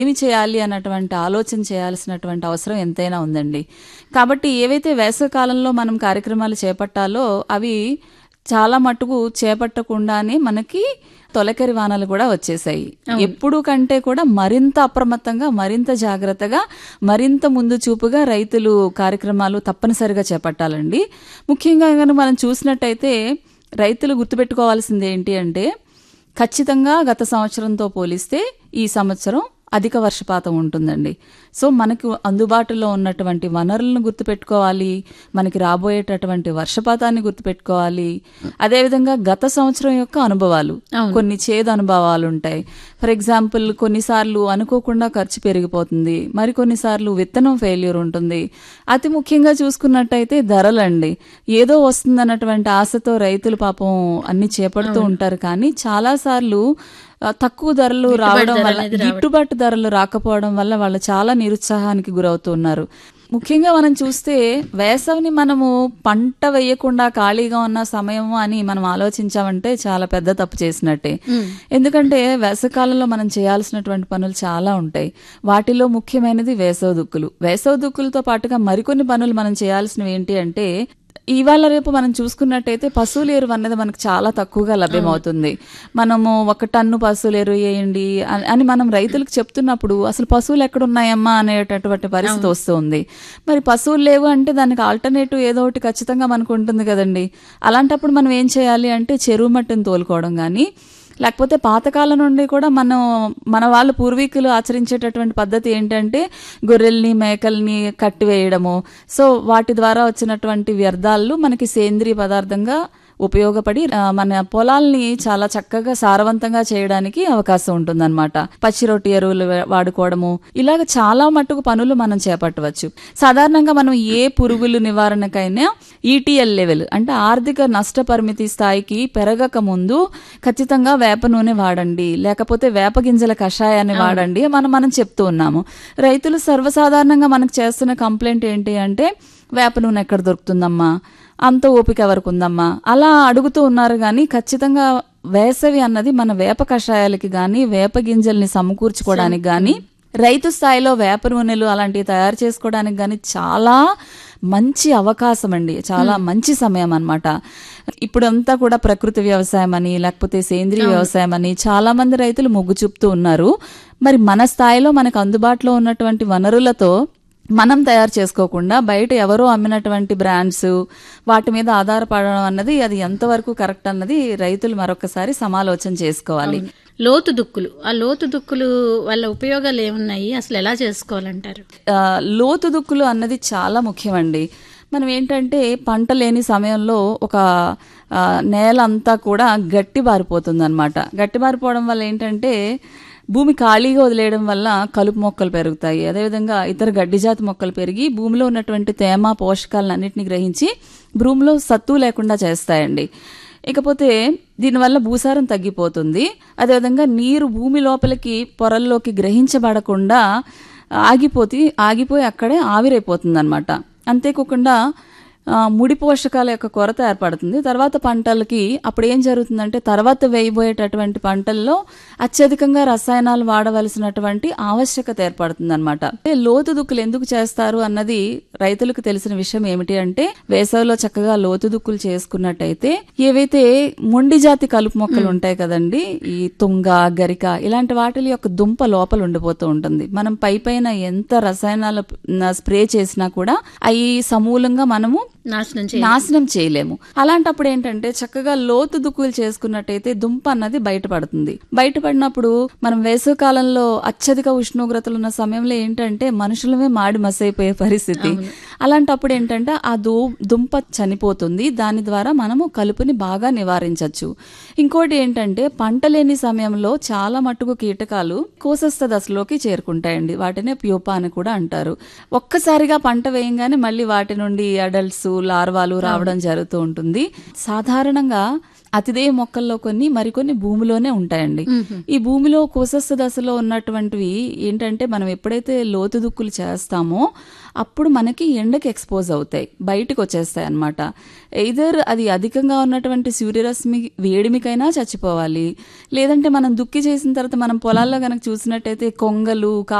ఏమి చేయాలి అన్నటువంటి ఆలోచన చేయాల్సినటువంటి అవసరం ఎంతైనా ఉందండి కాబట్టి ఏవైతే వేసవి కాలంలో మనం కార్యక్రమాలు చేపట్టాలో అవి చాలా మటుకు చేపట్టకుండానే మనకి తొలకరి వానలు కూడా వచ్చేసాయి ఎప్పుడు కంటే కూడా మరింత అప్రమత్తంగా మరింత జాగ్రత్తగా మరింత ముందు చూపుగా రైతులు కార్యక్రమాలు తప్పనిసరిగా చేపట్టాలండి ముఖ్యంగా కనుక మనం చూసినట్టయితే రైతులు గుర్తుపెట్టుకోవాల్సింది ఏంటి అంటే ఖచ్చితంగా గత సంవత్సరంతో పోలిస్తే ఈ సంవత్సరం అధిక వర్షపాతం ఉంటుందండి సో మనకు అందుబాటులో ఉన్నటువంటి వనరులను గుర్తుపెట్టుకోవాలి మనకి రాబోయేటటువంటి వర్షపాతాన్ని గుర్తుపెట్టుకోవాలి అదేవిధంగా గత సంవత్సరం యొక్క అనుభవాలు కొన్ని చేదు అనుభవాలు ఉంటాయి ఫర్ ఎగ్జాంపుల్ కొన్నిసార్లు అనుకోకుండా ఖర్చు పెరిగిపోతుంది మరి కొన్నిసార్లు విత్తనం ఫెయిల్యూర్ ఉంటుంది అతి ముఖ్యంగా చూసుకున్నట్టయితే ధరలండి ఏదో వస్తుందన్నటువంటి ఆశతో రైతులు పాపం అన్ని చేపడుతూ ఉంటారు కానీ చాలా సార్లు తక్కువ ధరలు రావడం వల్ల గిట్టుబాటు ధరలు రాకపోవడం వల్ల వాళ్ళు చాలా నిరుత్సాహానికి గురవుతున్నారు ముఖ్యంగా మనం చూస్తే వేసవిని మనము పంట వేయకుండా ఖాళీగా ఉన్న సమయం అని మనం ఆలోచించామంటే చాలా పెద్ద తప్పు చేసినట్టే ఎందుకంటే వేసవికాలంలో మనం చేయాల్సినటువంటి పనులు చాలా ఉంటాయి వాటిలో ముఖ్యమైనది వేసవి దుక్కులు వేసవి దుక్కులతో పాటుగా మరికొన్ని పనులు మనం చేయాల్సినవి ఏంటి అంటే ఇవాళ రేపు మనం చూసుకున్నట్టయితే పశువుల ఎరువు అన్నది మనకు చాలా తక్కువగా లభ్యమవుతుంది మనము ఒక టన్ను పశువుల ఎరువు వేయండి అని- అని మనం రైతులకు చెప్తున్నప్పుడు అసలు పశువులు ఎక్కడ ఉన్నాయమ్మా అనేటటువంటి పరిస్థితి వస్తుంది మరి పశువులు లేవు అంటే దానికి ఆల్టర్నేటివ్ ఏదో ఒకటి ఖచ్చితంగా మనకు ఉంటుంది కదండి అలాంటప్పుడు మనం ఏం చేయాలి అంటే చెరువు మట్టిని తోలుకోవడం కానీ లేకపోతే పాతకాలం నుండి కూడా మనం మన వాళ్ళ పూర్వీకులు ఆచరించేటటువంటి పద్ధతి ఏంటంటే గొర్రెల్ని మేకల్ని కట్టివేయడము సో వాటి ద్వారా వచ్చినటువంటి వ్యర్థాలు మనకి సేంద్రియ పదార్థంగా ఉపయోగపడి ఆ, మన పొలాల్ని చాలా చక్కగా సారవంతంగా చేయడానికి అవకాశం ఉంటుందన్నమాట పచ్చి రొట్టి ఎరువులు వా- వాడుకోవడము ఇలాగ చాలా మట్టుకు పనులు మనం చేపట్టవచ్చు సాధారణంగా మనం ఏ పురుగులు నివారణకైనా ఈటీఎల్ లెవెల్ అంటే ఆర్థిక నష్ట పరిమితి స్థాయికి పెరగక ముందు ఖచ్చితంగా వేప నూనె వాడండి లేకపోతే వేప గింజల కషాయాన్ని వాడండి మనం మనం చెప్తూ ఉన్నాము రైతులు సర్వసాధారణంగా మనకు చేస్తున్న కంప్లైంట్ ఏంటి అంటే వేప నూనె ఎక్కడ దొరుకుతుందమ్మా అంత ఓపిక ఎవరికి ఉందమ్మా అలా అడుగుతూ ఉన్నారు కానీ ఖచ్చితంగా వేసవి అన్నది మన వేప కషాయాలకి గాని వేప గింజల్ని సమకూర్చుకోవడానికి గాని రైతు స్థాయిలో వేప నూనెలు అలాంటివి తయారు చేసుకోవడానికి గాని చాలా మంచి అవకాశం అండి చాలా మంచి సమయం అన్నమాట ఇప్పుడంతా కూడా ప్రకృతి వ్యవసాయం అని లేకపోతే సేంద్రియ వ్యవసాయం అని చాలా మంది రైతులు మొగ్గు చూపుతూ ఉన్నారు మరి మన స్థాయిలో మనకు అందుబాటులో ఉన్నటువంటి వనరులతో మనం తయారు చేసుకోకుండా బయట ఎవరో అమ్మినటువంటి బ్రాండ్స్ వాటి మీద ఆధారపడడం అన్నది అది ఎంతవరకు కరెక్ట్ అన్నది రైతులు మరొకసారి సమాలోచన చేసుకోవాలి లోతు దుక్కులు ఆ లోతు దుక్కులు వల్ల ఉపయోగాలు ఏమున్నాయి అసలు ఎలా చేసుకోవాలంటారు ఆ, లోతు దుక్కులు అన్నది చాలా ముఖ్యమండి మనం ఏంటంటే పంట లేని సమయంలో ఒక ఆ, నేల అంతా కూడా గట్టి బారిపోతుంది అనమాట గట్టి బారిపోవడం వల్ల ఏంటంటే భూమి ఖాళీగా వదిలేయడం వల్ల కలుపు మొక్కలు పెరుగుతాయి అదేవిధంగా ఇతర గడ్డి జాతి మొక్కలు పెరిగి భూమిలో ఉన్నటువంటి తేమ పోషకాలను అన్నింటినీ గ్రహించి భూమిలో సత్తు లేకుండా చేస్తాయండి ఇకపోతే దీనివల్ల భూసారం తగ్గిపోతుంది అదేవిధంగా నీరు భూమి లోపలికి పొరల్లోకి గ్రహించబడకుండా ఆగిపోతే ఆగిపోయి అక్కడే ఆవిరైపోతుంది అనమాట అంతేకాకుండా ఆ, ముడి పోషకాల యొక్క కొరత ఏర్పడుతుంది తర్వాత పంటలకి అప్పుడు ఏం జరుగుతుందంటే తర్వాత వేయబోయేటటువంటి పంటల్లో అత్యధికంగా రసాయనాలు వాడవలసినటువంటి ఆవశ్యకత ఏర్పడుతుంది అనమాట లోతు దుక్కులు ఎందుకు చేస్తారు అన్నది రైతులకు తెలిసిన విషయం ఏమిటి అంటే వేసవిలో చక్కగా లోతు దుక్కులు చేసుకున్నట్టయితే ఏవైతే మొండి జాతి కలుపు మొక్కలు ఉంటాయి కదండి ఈ తుంగ గరిక ఇలాంటి వాటి యొక్క దుంప లోపల ఉండిపోతూ ఉంటుంది మనం పై పైన ఎంత రసాయనాలు న- స్ప్రే చేసినా కూడా అవి సమూలంగా మనము నాశనం చే నాశనం చేయలేము అలాంటప్పుడు ఏంటంటే చక్కగా లోతు దుక్కులు చేసుకున్నట్టయితే దుంప అన్నది బయటపడుతుంది బయటపడినప్పుడు మనం వేసవి కాలంలో అత్యధిక ఉష్ణోగ్రతలు ఉన్న సమయంలో ఏంటంటే మనుషులమే మాడి మసైపోయే పరిస్థితి అలాంటప్పుడు ఏంటంటే ఆ దు దుంప చనిపోతుంది దాని ద్వారా మనము కలుపుని బాగా నివారించవచ్చు ఇంకోటి ఏంటంటే పంట లేని సమయంలో చాలా మట్టుకు కీటకాలు కోసస్థ దశలోకి చేరుకుంటాయండి వాటినే ప్యూపా అని కూడా అంటారు ఒక్కసారిగా పంట వేయంగానే మళ్ళీ వాటి నుండి అడల్ట్స్ లార్వాలు రావడం జరుగుతూ ఉంటుంది సాధారణంగా అతిదేయ మొక్కల్లో కొన్ని మరికొన్ని భూమిలోనే ఉంటాయండి ఈ భూమిలో కోసస్థ దశలో ఉన్నటువంటివి ఏంటంటే మనం ఎప్పుడైతే లోతు దుక్కులు చేస్తామో అప్పుడు మనకి ఎండకి ఎక్స్పోజ్ అవుతాయి బయటకు వచ్చేస్తాయి అన్నమాట ఎయిదర్ అది అధికంగా ఉన్నటువంటి సూర్యరశ్మి వేడిమికైనా చచ్చిపోవాలి లేదంటే మనం దుక్కి చేసిన తర్వాత మనం పొలాల్లో కనుక చూసినట్టయితే కొంగలు